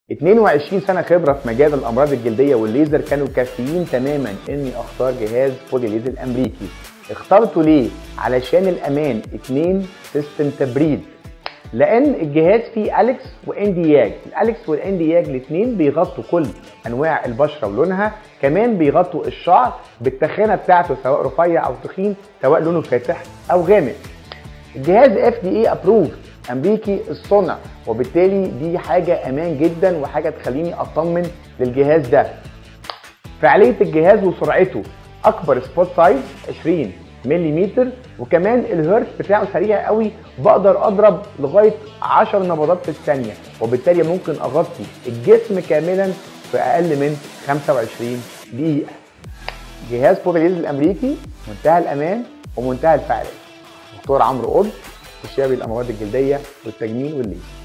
22 سنه خبره في مجال الامراض الجلديه والليزر كانوا كافيين تماما اني اختار جهاز بوديليز الامريكي اخترته ليه علشان الامان اتنين سيستم تبريد لان الجهاز فيه اليكس واندياج الاليكس والاندياج الاثنين بيغطوا كل انواع البشره ولونها كمان بيغطوا الشعر بالتخانه بتاعته سواء رفيع او تخين سواء لونه فاتح او غامق الجهاز اف دي اي ابروف امريكي الصنع وبالتالي دي حاجه امان جدا وحاجه تخليني اطمن للجهاز ده فعاليه الجهاز وسرعته اكبر سبوت سايز 20 ملم وكمان الهيرت بتاعه سريع قوي بقدر اضرب لغايه 10 نبضات في الثانيه وبالتالي ممكن اغطي الجسم كاملا في اقل من 25 دقيقه جهاز بوبيليز الامريكي منتهى الامان ومنتهى الفعاليه دكتور عمرو قطب استشاري الامراض الجلديه والتجميل والليزر